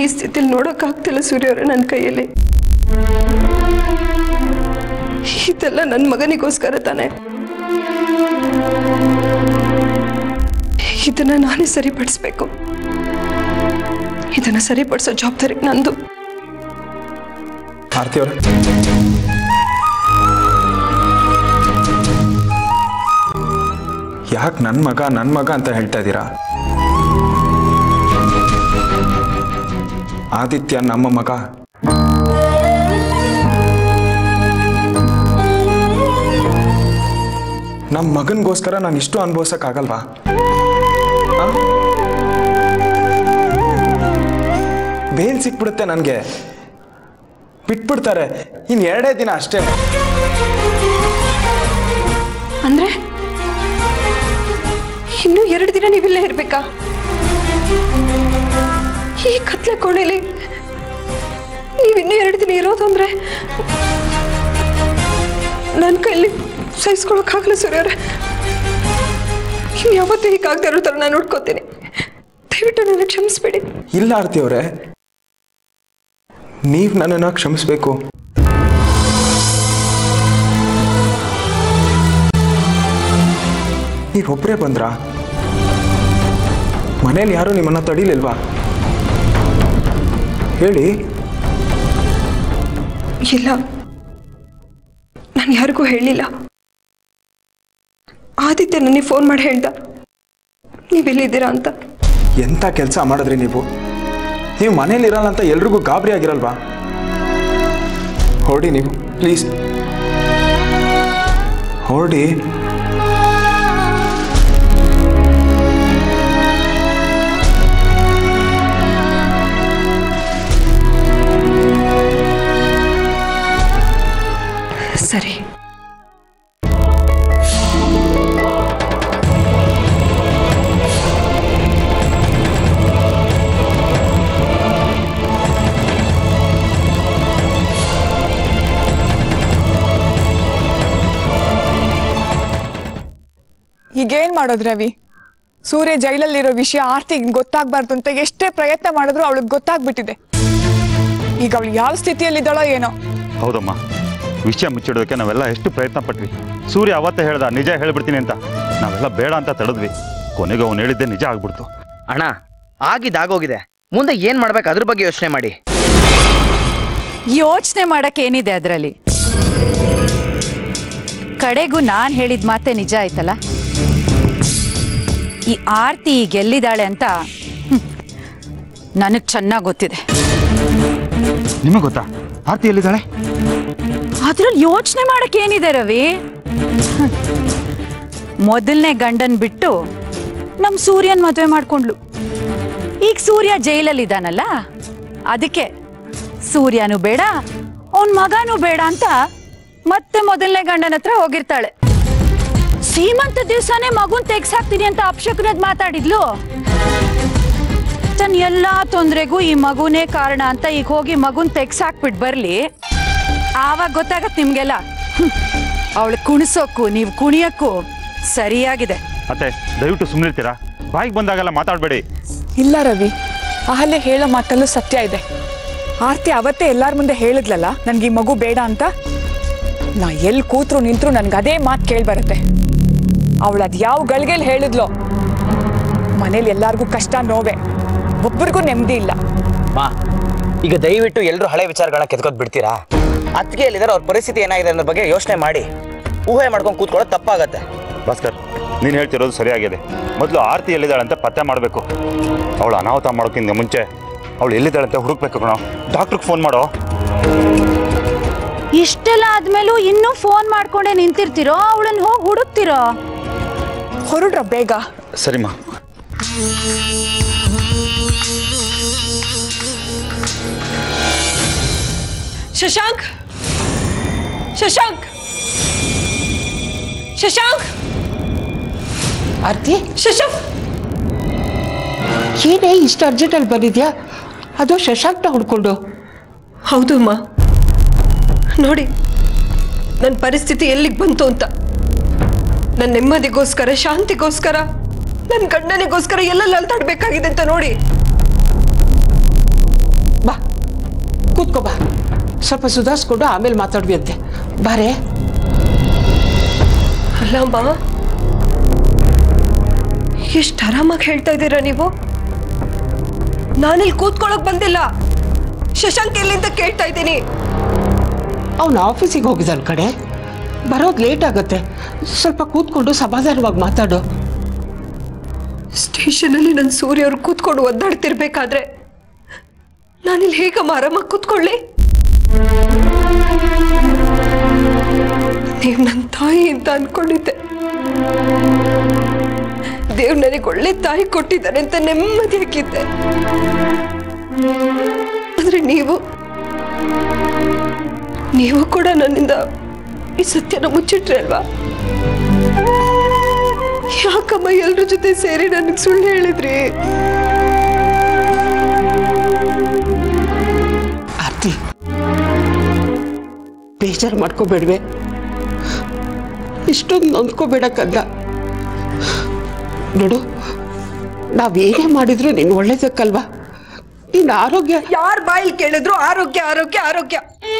ಈ ಸ್ಥಿತಿಲಿ ನೋಡೋಕ್ಕಾಗ್ತಿಲ್ಲ ಸೂರ್ಯ ಅವರೇ ನನ್ನ ಕೈಯಲ್ಲಿ ಇದೆಲ್ಲ ನನ್ನ ಮಗನಿಗೋಸ್ಕರ ತಾನೆ ಇದನ್ನ ನಾನೇ ಸರಿಪಡಿಸ್ಬೇಕು ಇದನ್ನ ಸರಿಪಡಿಸೋ ಜವಾಬ್ದಾರಿ ನಂದು ಆರತಿ ಅವರೇ ಯಾಕೆ ನನ್ನ ಮಗ ನನ್ನ ಮಗ ಅಂತ ಹೇಳ್ತಾ ಇದ್ದೀರಾ ಆದಿತ್ಯ ನಮ್ಮ ಮಗ ನಮ್ಮ ಮಗನಿಗೋಸ್ಕರ ನಾನು ಇಷ್ಟು ಅನುಭವಿಸೋಕ್ಕಾಗಲ್ವಾ ಆ? ಬೇಲ್ ಸಿಕ್ಬಿಡುತ್ತೆ ನನಗೆ ಬಿಟ್ಬಿಡ್ತಾರೆ ಇನ್ನು ಎರಡೇ ದಿನ ಅಷ್ಟೇ ಅಂದ್ರೆ ಇನ್ನು ಎರಡು ದಿನ ನೀವಿಲ್ಲೇ ಇರ್ಬೇಕಾ ಈ ಕತ್ಲೆ ಕೋಣೆಲಿ ನೀವಿನ್ನೂ ಎರಡು ದಿನ ಇರೋದು ಅಂದ್ರೆ ನನ್ನ ಕೈಲಿ ಸಹಿಸ್ಕೊಳಕ್ಕಾಗಲ್ಲ ಸೂರ್ಯವ್ರೆ ಇನ್ನು ಯಾವತ್ತೂ ಹೀಗಾಗದೇ ಇರೋ ಥರ ನಾನು ನೋಡ್ಕೋತೀನಿ ದಯವಿಟ್ಟು ನನ್ನ ಕ್ಷಮಿಸ್ಬೇಡಿ ಇಲ್ಲ ಆರ್ತಿ ಅವರೇ ನೀವು ನನ್ನನ್ನು ಕ್ಷಮಿಸ್ಬೇಕು ನೀವೊಬ್ಬರೇ ಬಂದ್ರಾ ಮನೇಲಿ ಯಾರು ನಿಮ್ಮನ್ನ ತಡೀಲಿಲ್ವಾ ಹೇಳಿ ಇಲ್ಲ ನಾನು ಯಾರಿಗೂ ಹೇಳಿಲ್ಲ ಆದಿತ್ಯ ನನಗೆ ಫೋನ್ ಮಾಡಿ ಹೇಳ್ದ ನೀವೆಲ್ಲಿದ್ದೀರಾ ಅಂತ ಎಂಥ ಕೆಲಸ ಮಾಡಿದ್ರಿ ನೀವು ನೀವು ಮನೇಲಿ ಇರಲ್ಲ ಅಂತ ಎಲ್ರಿಗೂ ಗಾಬರಿ ಆಗಿರಲ್ವಾ ಹೊರಡಿ ನೀವು ಪ್ಲೀಸ್ ಹೊರಡಿ ಸರಿ ಈಗೇನ್ ಮಾಡೋದು ರವಿ ಸೂರ್ಯ ಜೈಲಲ್ಲಿರೋ ವಿಷಯ ಆರ್ತಿಗೆ ಗೊತ್ತಾಗ್ಬಾರ್ದು ಅಂತ ಎಷ್ಟೇ ಪ್ರಯತ್ನ ಮಾಡಿದ್ರು ಅವಳಿಗೆ ಗೊತ್ತಾಗ್ಬಿಟ್ಟಿದೆ ಈಗ ಅವಳು ಯಾವ ಸ್ಥಿತಿಯಲ್ಲಿದ್ದಾಳೋ ಏನೋ ಹೌದಮ್ಮ ವಿಷಯ ಮುಚ್ಚಿಡೋದಕ್ಕೆ ನಾವೆಲ್ಲ ಎಷ್ಟು ಪ್ರಯತ್ನ ಪಟ್ವಿ ಸೂರ್ಯ ಅವತ್ತೇ ಹೇಳ್ದ ನಿಜ ಹೇಳ್ಬಿಡ್ತೀನಿ ಅಂತ ನಾವೆಲ್ಲ ಬೇಡ ಅಂತ ತಡೆದ್ವಿ ಕೊನೆಗೆ ಅವನು ಹೇಳಿದ್ದೆ ನಿಜ ಆಗ್ಬಿಡ್ತು ಅಣ್ಣ ಆಗಿದ್ದಾಗೋಗಿದೆ ಮುಂದೆ ಏನ್ ಮಾಡ್ಬೇಕು ಅದ್ರ ಬಗ್ಗೆ ಯೋಚನೆ ಮಾಡಿ ಯೋಚನೆ ಮಾಡಕ್ಕೆ ಏನಿದೆ ಅದರಲ್ಲಿ ಕಡೆಗೂ ನಾನು ಹೇಳಿದ ಮಾತೆ ನಿಜ ಆಯ್ತಲ್ಲ ಈ ಆರ್ತಿ ಈಗ ಎಲ್ಲಿದ್ದಾಳೆ ಅಂತ ನನಗೆ ಚೆನ್ನಾಗಿ ಗೊತ್ತಿದೆ ನಿಮಗೆ ಗೊತ್ತಾ ಆರ್ತಿ ಎಲ್ಲಿದ್ದಾಳೆ ಅದ್ರಲ್ಲಿ ಯೋಚನೆ ಮಾಡಕ್ಕೆ ಏನಿದೆ ರವಿ ಮೊದಲನೇ ಗಂಡನ್ ಬಿಟ್ಟು ನಮ್ ಸೂರ್ಯನ್ ಮದುವೆ ಮಾಡ್ಕೊಂಡ್ಲು ಈಗ ಸೂರ್ಯ ಜೈಲಲ್ಲಿದ್ದಾನಲ್ಲ ಅದಕ್ಕೆ ಸೂರ್ಯನೂ ಬೇಡ ಅವನ್ ಮಗನೂ ಬೇಡ ಅಂತ ಮತ್ತೆ ಮೊದಲನೇ ಗಂಡನ ಹತ್ರ ಹೋಗಿರ್ತಾಳೆ ಸೀಮಂತ ದಿವ್ಸನೇ ಮಗುನ್ ತೆಗ್ಸಾಕ್ತೀನಿ ಅಂತ ಅಪ್ಶಕನದ್ ಮಾತಾಡಿದ್ಲು ತನ್ನ ಎಲ್ಲಾ ತೊಂದರೆಗೂ ಈ ಮಗುನೇ ಕಾರಣ ಅಂತ ಈಗ ಹೋಗಿ ಮಗುನ್ ತೆಗ್ಸಾಕ್ಬಿಟ್ ಬರ್ಲಿ ಆವಾಗ ಗೊತ್ತಾಗತ್ ನಿಮ್ಗೆಲ್ಲ ಅವಳು ಕುಣಿಸೋಕ್ಕೂ ನೀವು ಕುಣಿಯಕ್ಕೂ ಸರಿಯಾಗಿದೆ ಅತ್ತೆ ದಯವಿಟ್ಟು ಸುಮ್ಮನಿರ್ತೀರಾ ಬಾಯಿಗೆ ಬಂದಾಗೆಲ್ಲ ಮಾತಾಡಬೇಡಿ ಇಲ್ಲ ರವಿ ಅಹಲ್ಯ ಹೇಳೋ ಮಾತಲ್ಲೂ ಸತ್ಯ ಇದೆ ಆರ್ತಿ ಅವತ್ತೇ ಎಲ್ಲಾರ ಮುಂದೆ ಹೇಳಿದ್ಲಲ್ಲ ನನ್ಗೆ ಈ ಮಗು ಬೇಡ ಅಂತ ನಾ ಎಲ್ಲಿ ಕೂತ್ರು ನಿಂತ್ರು ನನ್ಗೆ ಅದೇ ಮಾತು ಕೇಳಿ ಬರುತ್ತೆ ಅವಳು ಅದು ಯಾವ ಗಳಿಗೆಲ್ ಹೇಳಿದ್ಲೋ ಮನೇಲಿ ಎಲ್ಲಾರ್ಗೂ ಕಷ್ಟ ನೋವೆ ಒಬ್ಬರಿಗೂ ನೆಮ್ಮದಿ ಇಲ್ಲ ಮಾ ಈಗ ದಯವಿಟ್ಟು ಎಲ್ಲರೂ ಹಳೆ ವಿಚಾರಗಳನ್ನ ಕೆತ್ಕೋದ್ ಬಿಡ್ತೀರಾ ಅದಕ್ಕೆ ಎಲ್ಲಿದ್ದಾರೆ ಅವ್ರ ಪರಿಸ್ಥಿತಿ ಏನಾಗಿದೆ ಅನ್ನೋ ಬಗ್ಗೆ ಯೋಚನೆ ಮಾಡಿ ಊಹೆ ಮಾಡ್ಕೊಂಡು ಕೂತ್ಕೊಳ್ಳೋದು ತಪ್ಪಾಗತ್ತೆ ಭಾಸ್ಕರ್ ನೀನು ಹೇಳ್ತಿರೋದು ಸರಿಯಾಗಿದೆ ಮೊದಲು ಆರ್ತಿ ಎಲ್ಲಿದ್ದಾಳೆ ಅಂತ ಪತ್ತೆ ಮಾಡಬೇಕು ಅವಳು ಅನಾಹುತ ಮಾಡೋಕ್ಕಿಂತ ಮುಂಚೆ ಅವಳು ಎಲ್ಲಿದ್ದಾಳೆ ಅಂತ ಹುಡುಕ್ಬೇಕು ಕಣೋ ಡಾಕ್ಟ್ರಿಗೆ ಫೋನ್ ಮಾಡೋ ಇಷ್ಟೆಲ್ಲ ಆದ್ಮೇಲೂ ಇನ್ನೂ ಫೋನ್ ಮಾಡ್ಕೊಂಡೇ ನಿಂತಿರ್ತೀರೋ ಅವಳನ್ನ ಹೋಗಿ ಹುಡುಕ್ತಿರೋ ಹೊರಡ್ರ ಬೇಗ ಸರಿಮ್ಮ ಶಶಾಂಕ್ ಶಶಾಂಕ್ ಶಶಾಂಕ್ ಆರ್ತಿ ಶಶಾಂಕ್ ಏನೇ ಇಷ್ಟು ಅರ್ಜೆಂಟಲ್ಲಿ ಬಂದಿದ್ಯಾ ಅದು ಶಶಾಂಕ್ನ ಹುಡ್ಕೊಂಡು ಹೌದು ಅಮ್ಮ ನೋಡಿ ನನ್ನ ಪರಿಸ್ಥಿತಿ ಎಲ್ಲಿಗೆ ಬಂತು ಅಂತ ನನ್ನ ನೆಮ್ಮದಿಗೋಸ್ಕರ ಶಾಂತಿಗೋಸ್ಕರ ನನ್ನ ಗಂಡನಿಗೋಸ್ಕರ ಎಲ್ಲೆಲ್ಲಿ ಅಲ್ತಾಡ್ಬೇಕಾಗಿದೆ ಅಂತ ನೋಡಿ ಕೂತ್ಕೋ ಬಾ ಸ್ವಲ್ಪ ಸುಧಾರಿಸ್ಕೊಂಡು ಆಮೇಲೆ ಮಾತಾಡ್ವಿ ಅಂತೆ ಬಾರೆ ಅಲ್ಲಮ್ಮ ಎಷ್ಟು ಆರಾಮಾಗಿ ಹೇಳ್ತಾ ಇದ್ದೀರಾ ನೀವು ನಾನಿಲ್ಲಿ ಕೂತ್ಕೊಳ್ಳೋಕ್ ಬಂದಿಲ್ಲ ಶಶಾಂಕ್ ಎಲ್ಲಿಂದ ಕೇಳ್ತಾ ಇದ್ದೀನಿ ಅವನು ಆಫೀಸಿಗೆ ಹೋಗಿದ್ದಾನ ಕಡೆ ಬರೋದು ಲೇಟ್ ಆಗುತ್ತೆ ಸ್ವಲ್ಪ ಕೂತ್ಕೊಂಡು ಸಮಾಧಾನವಾಗಿ ಮಾತಾಡು ಸ್ಟೇಷನಲ್ಲಿ ನನ್ನ ಸೂರ್ಯ ಅವ್ರು ಕೂತ್ಕೊಂಡು ಒದ್ದಾಡ್ತಿರ್ಬೇಕಾದ್ರೆ ನಾನಿಲ್ಲಿ ಹೇಗಮ್ಮ ಆರಾಮಾಗಿ ಕೂತ್ಕೊಳ್ಳಿ ನೀವು ನನ್ನ ತಾಯಿ ಅಂತ ಅನ್ಕೊಂಡಿದ್ದೆ ದೇವ್ರು ನನಗೆ ಒಳ್ಳೆ ತಾಯಿ ಕೊಟ್ಟಿದ್ದಾನೆ ಅಂತ ನೆಮ್ಮದಿ ಹಾಕಿದ್ದೆ ಆದ್ರೆ ನೀವು ನೀವು ಕೂಡ ನನ್ನಿಂದ ಈ ಸತ್ಯನ ಮುಚ್ಚಿಟ್ರಿ ಅಲ್ವಾ ಯಾಕಮ್ಮ ಎಲ್ರ ಜೊತೆ ಸೇರಿ ನನಗೆ ಸುಳ್ಳು ಹೇಳಿದ್ರಿ ಆರ್ತಿ ಬೇಜಾರು ಮಾಡ್ಕೋಬೇಡ್ವೆ ಇಷ್ಟೊಂದು ನೊಂದ್ಕೋಬೇಡ ಕಂದ ನೋಡು ನಾವೇನೇ ಮಾಡಿದ್ರು ನೀನು ಒಳ್ಳೇದಕ್ಕಲ್ವಾ ನಿನ್ನ ಆರೋಗ್ಯ ಯಾರ ಬಾಯಲ್ಲಿ ಕೇಳಿದ್ರು ಆರೋಗ್ಯ ಆರೋಗ್ಯ ಆರೋಗ್ಯ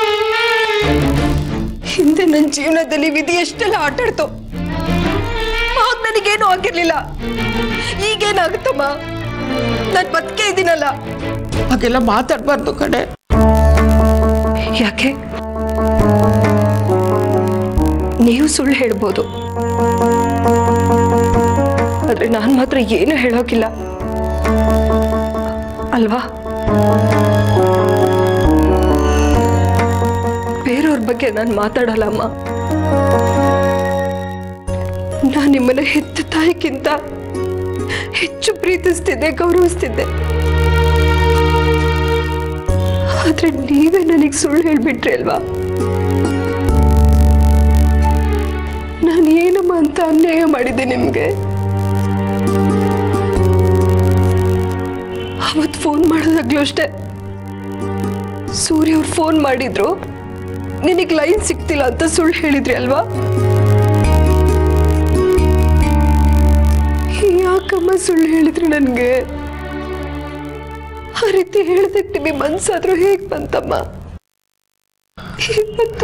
ಹಿಂದೆ ನನ್ನ ಜೀವನದಲ್ಲಿ ವಿಧಿ ಎಷ್ಟೆಲ್ಲ ಆಟಾಡ್ತು ಆಗ ನನಗೇನು ಆಗಿರ್ಲಿಲ್ಲ ಈಗೇನಾಗುತ್ತಮ್ಮ ನಾನು ಬದುಕೆ ಇದ್ದೀನಲ್ಲ ಹಾಗೆಲ್ಲ ಮಾತಾಡಬಾರ್ದು ಕಡೆ ಯಾಕೆ ನೀವು ಸುಳ್ಳು ಹೇಳ್ಬೋದು ಆದ್ರೆ ನಾನು ಮಾತ್ರ ಏನು ಹೇಳೋಕಿಲ್ಲ ಅಲ್ವಾ ಬೇರೆಯವ್ರ ಬಗ್ಗೆ ನಾನು ಮಾತಾಡಲ್ಲ ಅಮ್ಮ ನಾನು ನಿಮ್ಮನ್ನ ಹೆತ್ತ ತಾಯಿಗಿಂತ ಹೆಚ್ಚು ಪ್ರೀತಿಸ್ತಿದ್ದೆ ಗೌರವಿಸ್ತಿದ್ದೆ ಆದ್ರೆ ನೀವೇ ನನಗೆ ಸುಳ್ಳು ಹೇಳ್ಬಿಟ್ರಿ ಅಲ್ವಾ ನಾನು ಏನಮ್ಮ ಅಂತ ಅನ್ಯಾಯ ಮಾಡಿದ್ದೆ ನಿಮ್ಗೆ ಅವತ್ತು ಫೋನ್ ಮಾಡೋದಾಗ್ಲೂ ಅಷ್ಟೇ ಸೂರ್ಯ ಅವ್ರು ಫೋನ್ ಮಾಡಿದ್ರು ನಿನಗೆ ಲೈನ್ ಸಿಗ್ತಿಲ್ಲ ಅಂತ ಸುಳ್ಳು ಹೇಳಿದ್ರಿ ಅಲ್ವಾ ಯಾಕಮ್ಮ ಸುಳ್ಳು ಹೇಳಿದ್ರಿ ನನಗೆ ಆ ರೀತಿ ಹೇಳ್ದಕ್ಕೆ ನಿಮಗೆ ಮನ್ಸಾದ್ರೂ ಹೇಗ್ ಬಂತಮ್ಮ ಹೇಗ್ ಬಂತು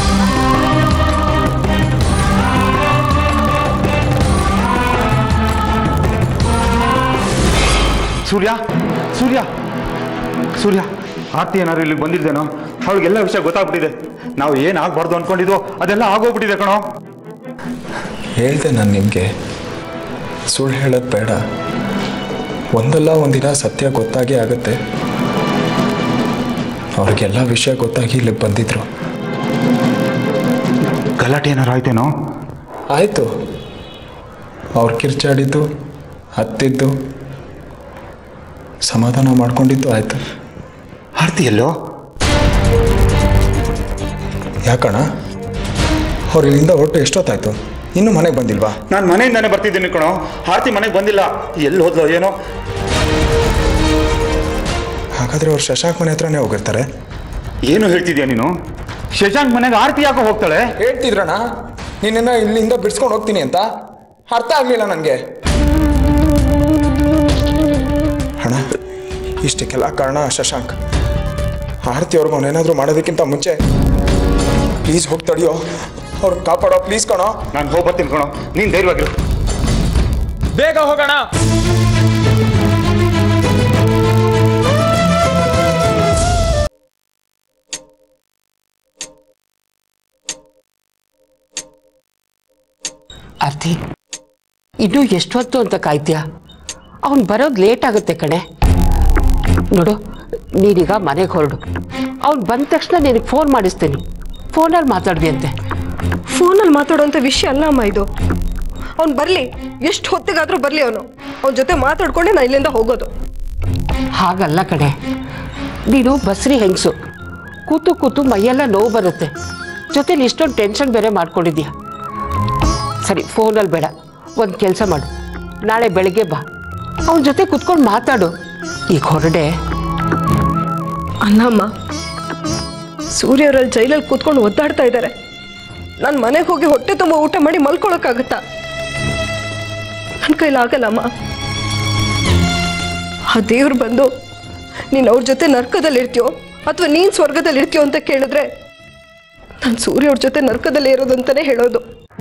ಸೂರ್ಯ ಸೂರ್ಯ ಸೂರ್ಯ ಆರ್ತಿ ಏನಾದ್ರು ಇಲ್ಲಿಗೆ ಬಂದಿದ್ದೇನೋ ಅವಳಿಗೆಲ್ಲ ವಿಷಯ ಗೊತ್ತಾಗ್ಬಿಟ್ಟಿದೆ ನಾವು ಏನು ಆಗ್ಬಾರ್ದು ಅನ್ಕೊಂಡಿದ್ವೋ ಅದೆಲ್ಲ ಆಗೋಗ್ಬಿಟ್ಟಿದೆ ಕಣೋ ಹೇಳ್ದೆ ನಾನು ನಿಮಗೆ ಸುಳ್ಳು ಹೇಳೋದು ಬೇಡ ಒಂದಲ್ಲ ಒಂದಿನ ಸತ್ಯ ಗೊತ್ತಾಗೇ ಆಗುತ್ತೆ ಅವ್ರಿಗೆಲ್ಲ ವಿಷಯ ಗೊತ್ತಾಗಿ ಇಲ್ಲಿಗೆ ಬಂದಿದ್ರು ಗಲಾಟೆ ಏನಾರು ಆಯ್ತೇನೋ ಆಯಿತು ಅವ್ರು ಕಿರ್ಚಾಡಿದ್ದು ಹತ್ತಿದ್ದು ಸಮಾಧಾನ ಮಾಡ್ಕೊಂಡಿದ್ದು ಆಯಿತು ಆರ್ತಿ ಎಲ್ಲೋ ಯಾಕಣ್ಣ ಅವ್ರು ಇಲ್ಲಿಂದ ಹೊರಟು ಎಷ್ಟೊತ್ತಾಯ್ತು ಇನ್ನೂ ಮನೆಗೆ ಬಂದಿಲ್ವಾ ನಾನು ಮನೆಯಿಂದಾನೆ ಬರ್ತಿದ್ದೀನಿ ಕಣೋ ಆರ್ತಿ ಮನೆಗೆ ಬಂದಿಲ್ಲ ಎಲ್ಲಿ ಹೋದ್ಲೋ ಏನೋ ಹಾಗಾದರೆ ಅವ್ರು ಶಶಾಂಕ್ ಮನೆ ಹತ್ರನೇ ಹೋಗಿರ್ತಾರೆ ಏನು ಹೇಳ್ತಿದ್ಯಾ ನೀನು ಶಶಾಂಕ್ ಮನೆಗೆ ಆರ್ತಿ ಯಾಕೋ ಹೋಗ್ತಾಳೆ ಹೇಳ್ತಿದ್ರಣ್ಣ ನಿನ್ನ ಇಲ್ಲಿಂದ ಬಿಡ್ಸ್ಕೊಂಡು ಹೋಗ್ತೀನಿ ಅಂತ ಅರ್ಥ ಆಗಲಿಲ್ಲ ನನಗೆ ಅಣ್ಣ ಇಷ್ಟಕ್ಕೆಲ್ಲ ಕಾರಣ ಶಶಾಂಕ್ ಆರತಿ ಅವ್ರಿಗೆ ಅವನೇನಾದರೂ ಮಾಡೋದಕ್ಕಿಂತ ಮುಂಚೆ ಪ್ಲೀಸ್ ಹೋಗಿ ತಡಿಯೋ ಅವ್ರನ್ನ ಕಾಪಾಡೋ ಪ್ಲೀಸ್ ಕಣೋ ನಾನು ಹೋಗಿ ಬರ್ತೀನಿ ಕಣೋ ನೀನು ಧೈರ್ಯವಾಗಿರು ಬೇಗ ಹೋಗೋಣ ಆರ್ತಿ ಇನ್ನೂ ಎಷ್ಟೊತ್ತು ಅಂತ ಕಾಯ್ತೀಯ ಅವನು ಬರೋದು ಲೇಟ್ ಆಗುತ್ತೆ ಕಣೆ ನೋಡು ನೀನೀಗ ಮನೆಗೆ ಹೊರಡು ಅವ್ನು ಬಂದ ತಕ್ಷಣ ನಿನಗೆ ಫೋನ್ ಮಾಡಿಸ್ತೀನಿ ಫೋನಲ್ಲಿ ಮಾತಾಡ್ವಿ ಅಂತೆ ಫೋನಲ್ಲಿ ಮಾತಾಡೋಂಥ ವಿಷಯ ಅಲ್ಲ ಅಮ್ಮ ಇದು ಅವ್ನು ಬರಲಿ ಎಷ್ಟು ಹೊತ್ತಿಗಾದ್ರೂ ಬರಲಿ ಅವನು ಅವನ ಜೊತೆ ಮಾತಾಡ್ಕೊಂಡೆ ನಾ ಇಲ್ಲಿಂದ ಹೋಗೋದು ಹಾಗಲ್ಲ ಕಣೆ ನೀನು ಬಸ್ರಿ ಹೆಂಗಸು ಕೂತು ಕೂತು ಮೈಯೆಲ್ಲ ನೋವು ಬರುತ್ತೆ ಜೊತೆಲಿ ಇಷ್ಟೊಂದು ಟೆನ್ಷನ್ ಬೇರೆ ಮಾಡ್ಕೊಂಡಿದ್ಯಾ ಸರಿ ಫೋನಲ್ಲಿ ಬೇಡ ಒಂದು ಕೆಲಸ ಮಾಡು ನಾಳೆ ಬೆಳಿಗ್ಗೆ ಬಾ ಅವನ ಜೊತೆ ಕುತ್ಕೊಂಡು ಮಾತಾಡು ಈಗ ಹೊರಡೆ ಅಲ್ಲಮ್ಮ ಸೂರ್ಯವ್ರಲ್ಲಿ ಜೈಲಲ್ಲಿ ಕೂತ್ಕೊಂಡು ಒದ್ದಾಡ್ತಾ ಇದ್ದಾರೆ ನಾನು ಮನೆಗೆ ಹೋಗಿ ಹೊಟ್ಟೆ ತುಂಬ ಊಟ ಮಾಡಿ ಮಲ್ಕೊಳಕ್ಕಾಗತ್ತಾ ನನ್ನ ಕೈಲಾಗಲ್ಲಮ್ಮ ಆ ದೇವ್ರು ಬಂದು ನೀನು ಅವ್ರ ಜೊತೆ ನರ್ಕದಲ್ಲಿ ಇರ್ತೀಯೋ ಅಥವಾ ನೀನ್ ಸ್ವರ್ಗದಲ್ಲಿ ಇರ್ತೀಯೋ ಅಂತ ಕೇಳಿದ್ರೆ ನಾನು ಸೂರ್ಯ ಅವ್ರ ಜೊತೆ ನರ್ಕದಲ್ಲಿ ಇರೋದು ಅಂತಾನೆ ಹೇಳೋದು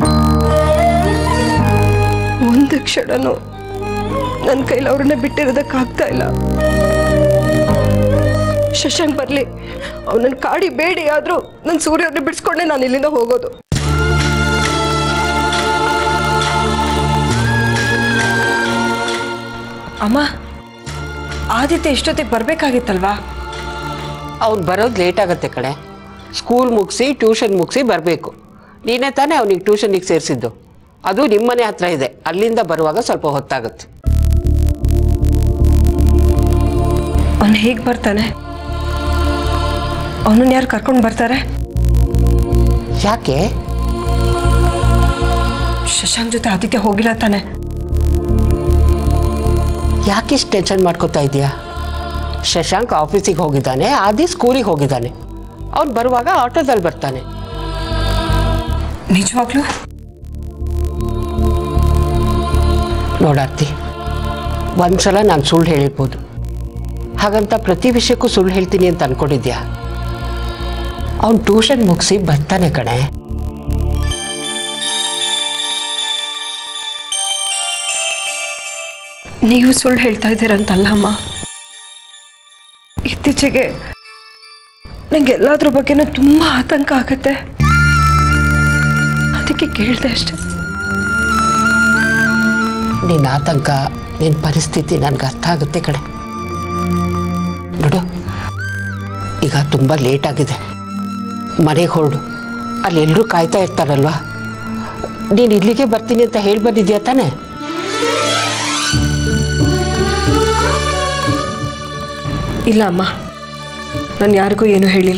ಒಂದು ಕ್ಷಣನೂ ನನ್ನ ಕೈಲಿ ಅವ್ರನ್ನ ಬಿಟ್ಟಿರೋದಕ್ಕಾಗ್ತಾ ಇಲ್ಲ ಶಶಾಂಕ್ ಬರ್ಲಿ ಅವನನ್ನ ಕಾಡಿ ಬೇಡಿ ಆದ್ರೂ ನನ್ನ ಸೂರ್ಯ ಅವ್ರನ್ನ ಬಿಡಿಸ್ಕೊಂಡೆ ನಾನು ಇಲ್ಲಿಂದ ಹೋಗೋದು ಅಮ್ಮ ಆದಿತ್ಯ ಇಷ್ಟೊತ್ತಿಗೆ ಬರ್ಬೇಕಾಗಿತ್ತಲ್ವಾ ಅವ್ನು ಬರೋದು ಲೇಟ್ ಆಗುತ್ತೆ ಕಣೆ ಸ್ಕೂಲ್ ಮುಗಿಸಿ ಟ್ಯೂಷನ್ ಮುಗಿಸಿ ಬರಬೇಕು ನೀನೇ ತಾನೇ ಅವನಿಗೆ ಟ್ಯೂಷನಿಗೆ ಸೇರಿಸಿದ್ದು ಅದು ನಿಮ್ಮನೆ ಹತ್ರ ಇದೆ ಅಲ್ಲಿಂದ ಬರುವಾಗ ಸ್ವಲ್ಪ ಹೊತ್ತಾಗುತ್ತೆ ಅವನು ಹೇಗೆ ಬರ್ತಾನೆ ಅವನನ್ನ ಯಾರು ಕರ್ಕೊಂಡು ಬರ್ತಾರೆ ಯಾಕೆ ಶಶಾಂಕ್ ಜೊತೆ ಆದಿತ್ಯ ಹೋಗಿಲ್ಲ ತಾನೆ ಯಾಕಿಷ್ಟು ಟೆನ್ಷನ್ ಮಾಡ್ಕೋತಾ ಇದೀಯಾ ಶಶಾಂಕ್ ಆಫೀಸಿಗೆ ಹೋಗಿದ್ದಾನೆ ಆದಿ ಸ್ಕೂಲಿಗೆ ಹೋಗಿದ್ದಾನೆ ಅವ್ನು ಬರುವಾಗ ಆಟೋದಲ್ಲಿ ಬರ್ತಾನೆ ನಿಜವಾಗ್ಲೂ ನೋಡಾರ್ತಿ ಒಂದ್ಸಲ ನಾನು ಸುಳ್ಳು ಹೇಳಿರ್ಬೋದು ಹಾಗಂತ ಪ್ರತಿ ವಿಷಯಕ್ಕೂ ಸುಳ್ಳು ಹೇಳ್ತೀನಿ ಅಂತ ಅನ್ಕೊಂಡಿದ್ಯಾ ಅವ್ನು ಟ್ಯೂಷನ್ ಮುಗಿಸಿ ಬರ್ತಾನೆ ಕಣೆ ನೀವು ಸುಳ್ಳು ಹೇಳ್ತಾ ಇದ್ದೀರಂತಲ್ಲ ಅಮ್ಮ ಇತ್ತೀಚೆಗೆ ನಂಗೆ ಎಲ್ಲಾದ್ರ ಬಗ್ಗೆನೂ ತುಂಬಾ ಆತಂಕ ಆಗತ್ತೆ ಅದಕ್ಕೆ ಕೇಳಿದೆ ಅಷ್ಟೆ ನಿನ್ನ ಆತಂಕ ನಿನ್ನ ಪರಿಸ್ಥಿತಿ ನನಗೆ ಅರ್ಥ ಆಗುತ್ತೆ ಕಣೆ ನೋಡು ಈಗ ತುಂಬ ಲೇಟ್ ಆಗಿದೆ ಮನೆಗೆ ಹೊರಡು ಅಲ್ಲಿ ಎಲ್ಲರೂ ಕಾಯ್ತಾ ಇರ್ತಾರಲ್ವಾ ನೀನು ಇಲ್ಲಿಗೆ ಬರ್ತೀನಿ ಅಂತ ಹೇಳಿ ಬಂದಿದ್ಯಾ ತಾನೇ ಇಲ್ಲ ಅಮ್ಮ ನಾನು ಯಾರಿಗೂ ಏನೂ ಹೇಳಿಲ್ಲ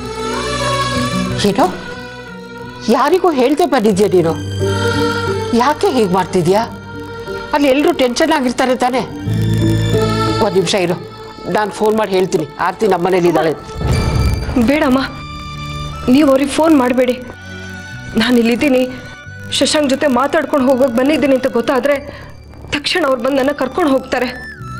ಏನೋ ಯಾರಿಗೂ ಹೇಳ್ದೆ ಬಂದಿದ್ಯಾ ನೀನು ಯಾಕೆ ಹೀಗೆ ಮಾಡ್ತಿದ್ಯಾ ಅಲ್ಲಿ ಎಲ್ಲರೂ ಟೆನ್ಷನ್ ಆಗಿರ್ತಾರೆ ತಾನೇ ಒಂದು ನಿಮಿಷ ಇರು ನಾನು ಫೋನ್ ಮಾಡಿ ಹೇಳ್ತೀನಿ ಆರ್ತಿ ನಮ್ಮನೇಲಿದ್ದಾಳೆ ಬೇಡಮ್ಮ ನೀವು ಅವ್ರಿಗೆ ಫೋನ್ ಮಾಡಬೇಡಿ ನಾನು ಇಲ್ಲಿದ್ದೀನಿ ಶಶಾಂಕ್ ಜೊತೆ ಮಾತಾಡ್ಕೊಂಡು ಹೋಗೋಕೆ ಬಂದಿದ್ದೀನಿ ಅಂತ ಗೊತ್ತಾದ್ರೆ ತಕ್ಷಣ ಅವ್ರು ಬಂದು ನನ್ನ ಕರ್ಕೊಂಡು ಹೋಗ್ತಾರೆ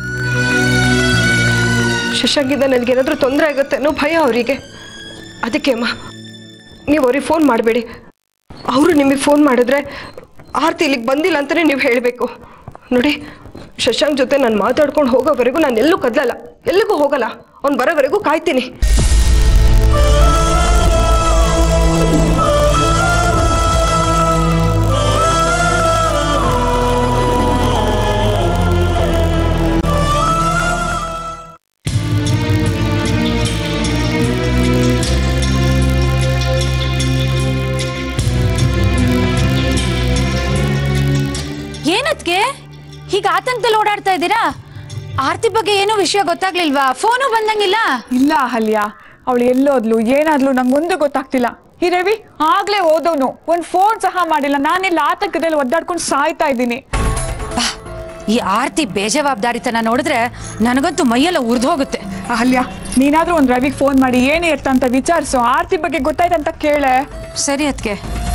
ಶಶಾಂಕಿಂದ ನನಗೇನಾದ್ರೂ ತೊಂದರೆ ಆಗುತ್ತೆ ಅನ್ನೋ ಭಯ ಅವರಿಗೆ ಅದಕ್ಕೆ ಅಮ್ಮ ನೀವು ಅವ್ರಿಗೆ ಫೋನ್ ಮಾಡಬೇಡಿ ಅವರು ನಿಮಗೆ ಫೋನ್ ಮಾಡಿದ್ರೆ ಆರ್ತಿ ಇಲ್ಲಿಗೆ ಬಂದಿಲ್ಲ ಅಂತಲೇ ನೀವು ಹೇಳಬೇಕು ನೋಡಿ ಶಶಾಂಕ್ ಜೊತೆ ನಾನು ಮಾತಾಡ್ಕೊಂಡು ಹೋಗೋವರೆಗೂ ನಾನು ಎಲ್ಲೂ ಕದಲಲ್ಲ ಎಲ್ಲಿಗೂ ಹೋಗಲ್ಲ ಅವ್ನು ಬರೋವರೆಗೂ ಕಾಯ್ತೀನಿ ಏನದ್ಕೆ ಹೀಗೆ ಆತಂಕದಲ್ಲಿ ಓಡಾಡ್ತಾ ಇದ್ದೀರಾ ಆರ್ತಿ ಬಗ್ಗೆ ಏನೂ ವಿಷಯ ಗೊತ್ತಾಗ್ಲಿಲ್ವಾ ಫೋನು ಬಂದಂಗಿಲ್ಲ ಇಲ್ಲ ಅಹಲ್ಯ ಅವಳು ಎಲ್ಲೋದ್ಲು ಏನಾದ್ಲು ನಂಗೊಂದು ಗೊತ್ತಾಗ್ತಿಲ್ಲ ಈ ರವಿ ಆಗ್ಲೇ ಓದೋನು ಒಂದ್ ಫೋನ್ ಸಹ ಮಾಡಿಲ್ಲ ನಾನೆಲ್ಲ ಆತಂಕದಲ್ಲಿ ಒದ್ದಾಡ್ಕೊಂಡು ಸಾಯ್ತಾ ಇದ್ದೀನಿ ಈ ಆರ್ತಿ ಬೇಜವಾಬ್ದಾರಿತನ ನೋಡಿದ್ರೆ ನನಗಂತೂ ಮೈಯೆಲ್ಲ ಉರ್ದು ಹೋಗುತ್ತೆ ಅಹಲ್ಯ ನೀನಾದ್ರೂ ಒಂದ್ ರವಿಗೆ ಫೋನ್ ಮಾಡಿ ಏನೇ ಇರ್ತ ಅಂತ ವಿಚಾರಿಸು ಆರ್ತಿ ಬಗ್ಗೆ ಗೊತ್ತಾಯ್ತಂತ ಕೇಳೆ ಸರಿ ಅದಕ್ಕೆ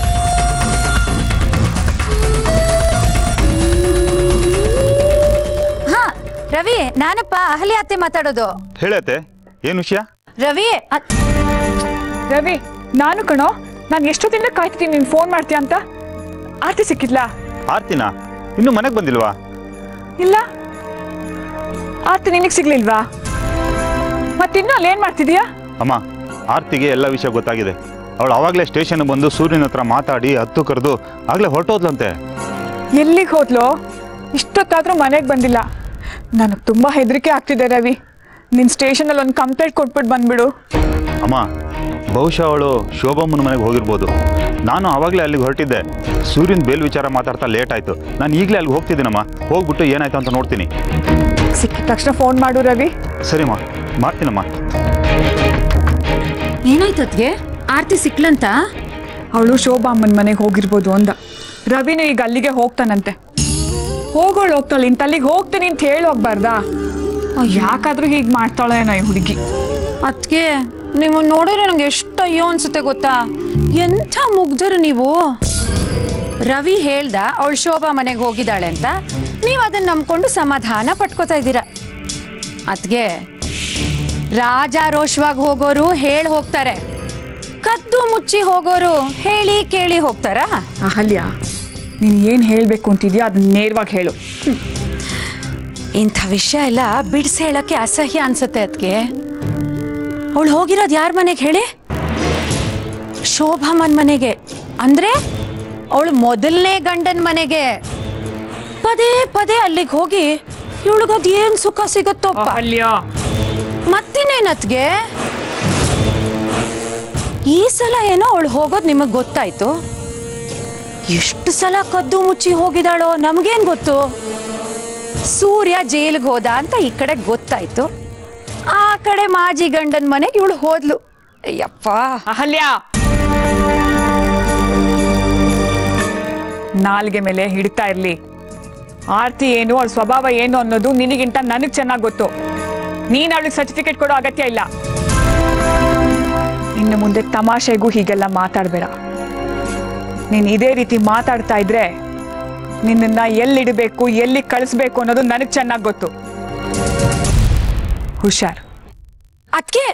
ಹಾ ರವಿ ನಾನಪ್ಪ ಅಹಲಿ ಅತ್ತೆ ಮಾತಾಡೋದು ಹೇಳತ್ತೆ ಏನು ವಿಷಯ ರವಿ ಅ- ರವಿ ನಾನು ಕಣೋ ನಾನು ಎಷ್ಟೊತ್ತಿಂದ ಕಾಯ್ತಿದ್ದೀನಿ ನೀನು ಫೋನ್ ಮಾಡ್ತೀಯ ಅಂತ ಆರ್ತಿ ಸಿಕ್ಕಿದ್ಲಾ ಆರ್ತಿನಾ ಇನ್ನೂ ಮನೆಗೆ ಬಂದಿಲ್ವಾ ಇಲ್ಲ ಆರ್ತಿ ನಿನಗೆ ಸಿಗ್ಲಿಲ್ವಾ ಮತ್ತಿನ್ನು ಅಲ್ಲಿ ಏನ್ ಮಾಡ್ತಿದೀಯಾ ಅಮ್ಮ ಆರ್ತಿಗೆ ಎಲ್ಲ ವಿಷಯ ಗೊತ್ತಾಗಿದೆ ಅವಳು ಆವಾಗಲೇ ಸ್ಟೇಷನ್ಗೆ ಬಂದು ಸೂರ್ಯನ ಹತ್ರ ಮಾತಾಡಿ ಹತ್ತು ಕರೆದು ಆಗಲೇ ಹೊರಟೋದ್ಲಂತೆ ಎಲ್ಲಿಗೆ ಹೋದ್ಲೋ ಇಷ್ಟೊತ್ತಾದ್ರೂ ಮನೆಗೆ ಬಂದಿಲ್ಲ ನನಗೆ ತುಂಬಾ ಹೆದರಿಕೆ ಆಗ್ತಿದೆ ರವಿ ನಿನ್ ಸ್ಟೇಷನಲ್ಲಿ ಒಂದು ಕಂಪ್ಲೇಂಟ್ ಕೊಟ್ಬಿಟ್ಟು ಬಂದ್ಬಿಡು ಅಮ್ಮ ಬಹುಶಃ ಅವಳು ಶೋಭಮ್ಮನ ಮನೆಗೆ ಹೋಗಿರ್ಬೋದು ನಾನು ಆವಾಗಲೇ ಅಲ್ಲಿಗೆ ಹೊರಟಿದ್ದೆ ಸೂರ್ಯನ ಬೇಲ್ ವಿಚಾರ ಮಾತಾಡ್ತಾ ಲೇಟ್ ಆಯಿತು ನಾನು ಈಗಲೇ ಅಲ್ಲಿಗೆ ಹೋಗ್ತಿದ್ದೀನಮ್ಮ ಹೋಗ್ಬಿಟ್ಟು ಏನಾಯ್ತು ಅಂತ ನೋಡ್ತೀನಿ ಸಿಕ್ಕಿದ ತಕ್ಷಣ ಫೋನ್ ಮಾಡು ರವಿ ಸರಿಮ್ಮ ಮಾಡ್ತೀನಮ್ಮ ಏನಾಯ್ತು ಅದ್ಗೆ ಆರ್ತಿ ಸಿಕ್ಲಂತ ಅವಳು ಶೋಭಾ ಅಮ್ಮನ ಮನೆಗೆ ಹೋಗಿರ್ಬೋದು ಅಂದ ರವಿನೂ ಈಗ ಅಲ್ಲಿಗೆ ಹೋಗ್ತಾನಂತೆ ಹೋಗೋಳು ಹೋಗ್ತಾಳೆ ಇಂತ ಅಲ್ಲಿಗೆ ಹೋಗ್ತೀನಿ ಅಂತ ಹೇಳಿ ಹೋಗ್ಬಾರ್ದಾ ಯಾಕಾದ್ರೂ ಹೀಗೆ ಮಾಡ್ತಾಳೆ ಏನೋ ಈ ಹುಡುಗಿ ಅದ್ಕೆ ನೀವು ನೋಡಿದ್ರೆ ನಂಗೆ ಎಷ್ಟು ಅಯ್ಯೋ ಅನ್ಸುತ್ತೆ ಗೊತ್ತಾ ಎಂಥ ಮುಗ್ಧರು ನೀವು ರವಿ ಹೇಳ್ದ ಅವಳು ಶೋಭಾ ಮನೆಗೆ ಹೋಗಿದ್ದಾಳೆ ಅಂತ ನೀವು ಅದನ್ನ ನಂಬ್ಕೊಂಡು ಸಮಾಧಾನ ಪಟ್ಕೋತಾ ಇದ್ದೀರಾ ಅದ್ಗೆ ರಾಜಾರೋಷವಾಗಿ ಹೋಗೋರು ಹೇಳಿ ಹೋಗ್ತಾರೆ ಕದ್ದು ಮುಚ್ಚಿ ಹೋಗೋರು ಹೇಳಿ ಕೇಳಿ ಹೋಗ್ತಾರಾ ಅಹಲ್ಯ ನೀನು ಏನು ಹೇಳಬೇಕು ಅಂತಿದ್ಯಾ ಅದನ್ನ ನೇರವಾಗಿ ಹೇಳು ಇಂಥ ವಿಷಯ ಎಲ್ಲ ಬಿಡಿಸಿ ಹೇಳಕ್ಕೆ ಅಸಹ್ಯ ಅನ್ಸುತ್ತೆ ಅದಕ್ಕೆ ಅವಳು ಹೋಗಿರೋದು ಯಾರ ಮನೆಗೆ ಹೇಳಿ ಶೋಭಾಮನ್ ಮನೆಗೆ ಅಂದ್ರೆ ಅವಳು ಮೊದಲನೇ ಗಂಡನ ಮನೆಗೆ ಪದೇ ಪದೇ ಅಲ್ಲಿಗೆ ಹೋಗಿ ಇವಳಿಗದ್ ಏನ್ ಸುಖ ಸಿಗುತ್ತೋಪ್ಪ ಅಹಲ್ಯ ಮತ್ತಿನ್ನೇನತ್ಗೆ ಈ ಸಲ ಏನೋ ಅವಳು ಹೋಗೋದು ನಿಮಗ್ ಗೊತ್ತಾಯ್ತು ಎಷ್ಟು ಸಲ ಕದ್ದು ಮುಚ್ಚಿ ಹೋಗಿದಾಳೋ ನಮಗೇನ್ ಗೊತ್ತು ಸೂರ್ಯ ಜೈಲಿಗೆ ಹೋದ ಅಂತ ಈ ಕಡೆ ಗೊತ್ತಾಯ್ತು ಆ ಕಡೆ ಮಾಜಿ ಗಂಡನ ಮನೆಗೆ ಇವಳು ಹೋದ್ಲು ಅಯ್ಯಪ್ಪ ಅಹಲ್ಯ ನಾಲ್ಗೆ ಮೇಲೆ ಹಿಡಿತಾ ಇರ್ಲಿ ಆರ್ತಿ ಏನು ಅವಳ ಸ್ವಭಾವ ಏನು ಅನ್ನೋದು ನಿನಗಿಂತ ನನಗೆ ಚೆನ್ನಾಗಿ ಗೊತ್ತು ನೀನು ಅವಳಿಗೆ ಸರ್ಟಿಫಿಕೇಟ್ ಕೊಡೋ ಅಗತ್ಯ ಇಲ್ಲ ಇನ್ನು ಮುಂದೆ ತಮಾಷೆಗೂ ಹೀಗೆಲ್ಲ ಮಾತಾಡಬೇಡ ನೀನು ಇದೇ ರೀತಿ ಮಾತಾಡ್ತಾ ಇದ್ರೆ ನಿನ್ನನ್ನ ಎಲ್ಲಿಡಬೇಕು ಎಲ್ಲಿ ಕಳಿಸ್ಬೇಕು ಅನ್ನೋದು ನನಗೆ ಚೆನ್ನಾಗಿ ಗೊತ್ತು ಹುಷಾರ್ ಅದ್ಕೆ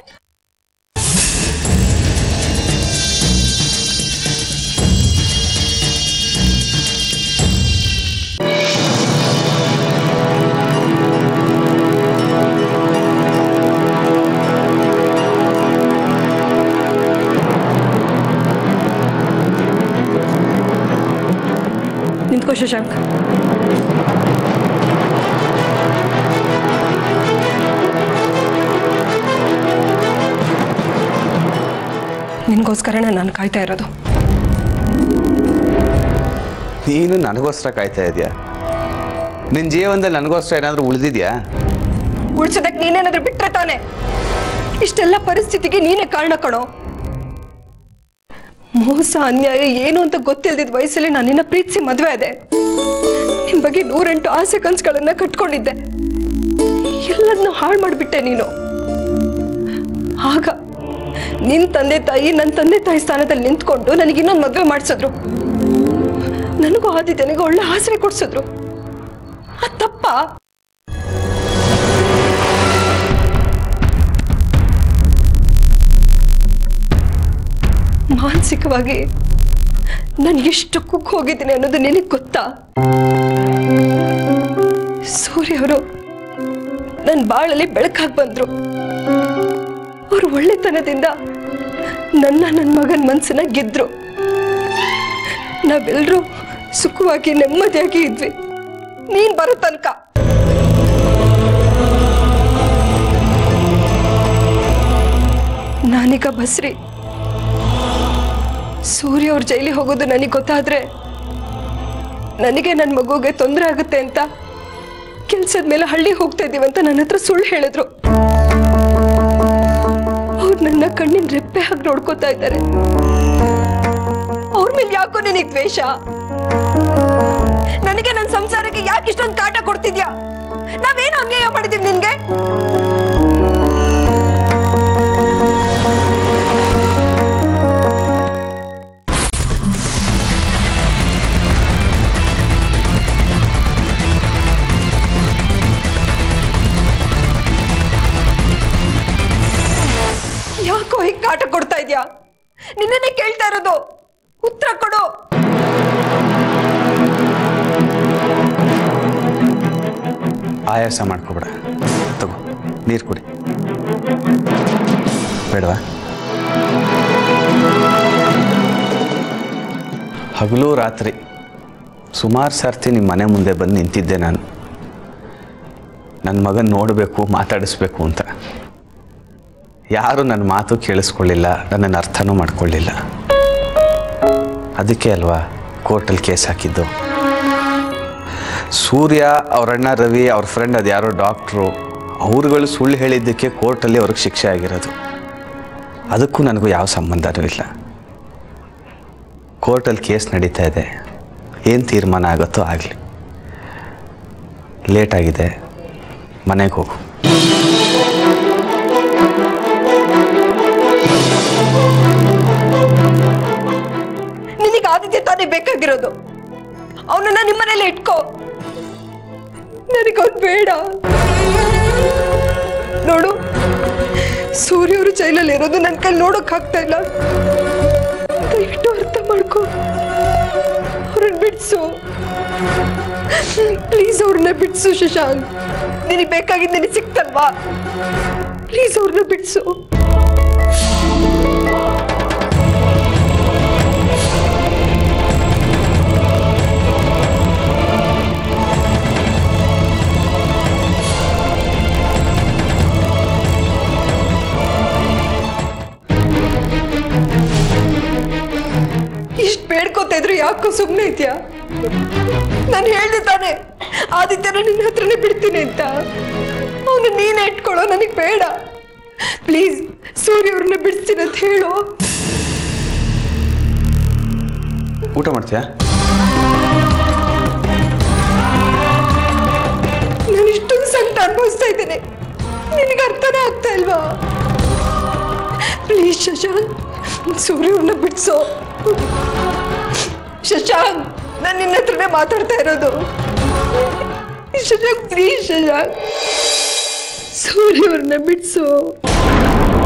ನಿಂತ್ಕೋ ಶಶಾಂಕ್ ನಿನ್ಗೋಸ್ಕರನೇ ನಾನು ಕಾಯ್ತಾ ಇರೋದು ನೀನು ನನಗೋಸ್ಕರ ಕಾಯ್ತಾ ಇದೆಯಾ ನಿನ್ನ ಜೀವನದಲ್ಲಿ ನನಗೋಸ್ಕರ ಏನಾದರೂ ಉಳಿದಿದ್ಯಾ ಉಳ್ಸೋದಕ್ಕೆ ನೀನೇನಾದ್ರೂ ಬಿಟ್ರೆ ತಾನೆ ಇಷ್ಟೆಲ್ಲ ಪರಿಸ್ಥಿತಿಗೆ ನೀನೇ ಕಾರಣ ಕಣೋ ಮೋಸ ಅನ್ಯಾಯ ಏನು ಅಂತ ಗೊತ್ತಿಲ್ದಿದ್ ವಯಸ್ಸಲ್ಲಿ ನಾನು ನಿನ್ನ ಪ್ರೀತಿಸಿ ಮದುವೆ ಅದೆ ನಿನ್ ಬಗ್ಗೆ ನೂರೆಂಟು ಆಸೆ ಕನ್ಸುಗಳನ್ನ ಕಟ್ಕೊಂಡಿದ್ದೆ ಎಲ್ಲದನ್ನೂ ಹಾಳು ಮಾಡಿಬಿಟ್ಟೆ ನೀನು ಆಗ ನಿನ್ ತಂದೆ ತಾಯಿ ನನ್ನ ತಂದೆ ತಾಯಿ ಸ್ಥಾನದಲ್ಲಿ ನಿಂತ್ಕೊಂಡು ನನಗೆ ಇನ್ನೊಂದು ಮದುವೆ ಮಾಡಿಸಿದ್ರು ನನಗೂ ಆದಿತ್ಯನಿಗೆ ಒಳ್ಳೆ ಆಸರೆ ಕೊಡ್ಸಿದ್ರು ಅದ್ ತಪ್ಪಾ ಮಾನಸಿಕವಾಗಿ ನಾನು ಎಷ್ಟು ಕುಕ್ ಹೋಗಿದ್ದೀನಿ ಅನ್ನೋದು ನಿನಗೆ ಗೊತ್ತಾ ಸೂರ್ಯ ಅವರು ನನ್ನ ಬಾಳಲ್ಲಿ ಬೆಳಕಾಗಿ ಬಂದ್ರು ಅವ್ರ ಒಳ್ಳೆತನದಿಂದ ನನ್ನ ನನ್ನ ಮಗನ ಮನಸ್ಸನ್ನ ಗೆದ್ರು ನಾವೆಲ್ಲರೂ ಸುಖವಾಗಿ ನೆಮ್ಮದಿಯಾಗಿ ಇದ್ವಿ ನೀನ್ ಬರೋ ತನಕ ನಾನೀಗ ಬಸ್ರಿ ಸೂರ್ಯ ಅವ್ರ ಜೈಲಿಗೆ ಹೋಗೋದು ನನಗೆ ಗೊತ್ತಾದ್ರೆ ನನಗೆ ನನ್ನ ಮಗುಗೆ ತೊಂದರೆ ಆಗುತ್ತೆ ಅಂತ ಕೆಲ್ಸದ ಮೇಲೆ ಹಳ್ಳಿ ಹೋಗ್ತಾ ಇದೀವಿ ಅಂತ ನನ್ನ ಹತ್ರ ಸುಳ್ಳು ಹೇಳಿದ್ರು ಅವ್ರು ನನ್ನ ಕಣ್ಣಿನ ರೆಪ್ಪೆ ಹಾಕಿ ನೋಡ್ಕೋತಾ ಇದ್ದಾರೆ ಅವ್ರ ಮೇಲೆ ಯಾಕೋ ನಿನಗೆ ದ್ವೇಷ ನನಗೆ ನನ್ನ ಸಂಸಾರಕ್ಕೆ ಯಾಕೆ ಇಷ್ಟೊಂದು ಕಾಟ ಕೊಡ್ತಿದ್ಯಾ ನಾವೇನು ಅನ್ಯಾಯ ಮಾಡಿದೀವಿ ನಿನ್ಗೆ ಯಾಕೋ ಹೀಗೆ ಕಾಟ ಕೊಡ್ತಾ ಇದ್ಯಾ ನಿನ್ನೆ ಕೇಳ್ತಾ ಇರೋದು ಉತ್ತರ ಕೊಡು ಆಯಾಸ ಮಾಡ್ಕೋಬೇಡ ತಗೋ ನೀರು ಕುಡಿ ಬೇಡವಾ ಹಗಲು ರಾತ್ರಿ ಸುಮಾರು ಸರ್ತಿ ನಿಮ್ಮ ಮನೆ ಮುಂದೆ ಬಂದು ನಿಂತಿದ್ದೆ ನಾನು ನನ್ನ ಮಗನ ನೋಡಬೇಕು ಮಾತಾಡಿಸ್ಬೇಕು ಅಂತ ಯಾರು ನನ್ನ ಮಾತು ಕೇಳಿಸ್ಕೊಳ್ಳಿಲ್ಲ ನನ್ನನ್ನು ಅರ್ಥನೂ ಮಾಡ್ಕೊಳ್ಳಿಲ್ಲ ಅದಕ್ಕೆ ಅಲ್ವಾ ಕೋರ್ಟಲ್ಲಿ ಕೇಸ್ ಹಾಕಿದ್ದು ಸೂರ್ಯ ಅವರಣ್ಣ ರವಿ ಅವ್ರ ಫ್ರೆಂಡ್ ಅದು ಯಾರೋ ಡಾಕ್ಟ್ರು ಅವ್ರುಗಳು ಸುಳ್ಳು ಹೇಳಿದ್ದಕ್ಕೆ ಕೋರ್ಟಲ್ಲಿ ಅವ್ರಿಗೆ ಶಿಕ್ಷೆ ಆಗಿರೋದು ಅದಕ್ಕೂ ನನಗೂ ಯಾವ ಸಂಬಂಧನೂ ಇಲ್ಲ ಕೋರ್ಟಲ್ಲಿ ಕೇಸ್ ನಡೀತಾ ಇದೆ ಏನು ತೀರ್ಮಾನ ಆಗುತ್ತೋ ಆಗಲಿ ಲೇಟಾಗಿದೆ ಮನೆಗೆ ಹೋಗು ನಿನಗೆ ಆದಿತ್ಯ ತಾನೇ ಬೇಕಾಗಿರೋದು ಅವನನ್ನ ನಿಮ್ಮನೇಲಿ ಇಟ್ಕೋ ನನಗವ್ನು ಬೇಡ ನೋಡು ಸೂರ್ಯ ಅವರು ಜೈಲಲ್ಲಿ ಇರೋದು ನನ್ನ ಕೈ ನೋಡೋಕ್ ಆಗ್ತಾ ಇಲ್ಲ ದಯವಿಟ್ಟು ಅರ್ಥ ಮಾಡ್ಕೊ ಅವ್ರನ್ನ ಬಿಡ್ಸು ಪ್ಲೀಸ್ ಅವ್ರನ್ನ ಬಿಡ್ಸು ಶಶಾಂಕ್ ನಿನಗೆ ಬೇಕಾಗಿದ್ದು ನಿನಗೆ ಸಿಕ್ತಲ್ವಾ ಪ್ಲೀಸ್ ಅವ್ರನ್ನ ಬಿಡ್ಸು ಇಷ್ಟು ಬೇಡ್ಕೋತಾ ಇದ್ರು ಯಾಕೋ ಸುಮ್ಮನೆ ಇದೆಯಾ ನಾನು ಹೇಳ್ದೆ ತಾನೆ ಆದಿತ್ಯನ ನಿನ್ನ ಹತ್ರನೇ ಬಿಡ್ತೀನಿ ಅಂತ ಅವನು ನೀನೇ ಇಟ್ಕೊಳ್ಳೋ ನನಗೆ ಬೇಡ ಪ್ಲೀಸ್ ಸೂರ್ಯ ಅವ್ರನ್ನ ಬಿಡಿಸ್ತೀನಿ ಅಂತ ಹೇಳು ಊಟ ಮಾಡ್ತೀಯಾ ನಾನು ಇಷ್ಟೊಂದು ಸಂಕಟ ಅನುಭವಿಸ್ತಾ ಇದ್ದೇನೆ ನಿನಗೆ ಅರ್ಥನೇ ಆಗ್ತಾ ಇಲ್ವಾ ಪ್ಲೀಸ್ ಶಶಾಂಕ್ ಸೂರ್ಯವ್ರನ್ನ ಬಿಡಿಸೋ ಶಶಾಂಕ್ ನಾನು ನಿನ್ನ ಹತ್ರನೇ ಮಾತಾಡ್ತಾ ಇರೋದು ಶಶಾಂಕ್ ಪ್ಲೀಸ್ ಶಶಾಂಕ್ ಸೂರ್ಯವ್ರನ್ನ ಬಿಡಿಸು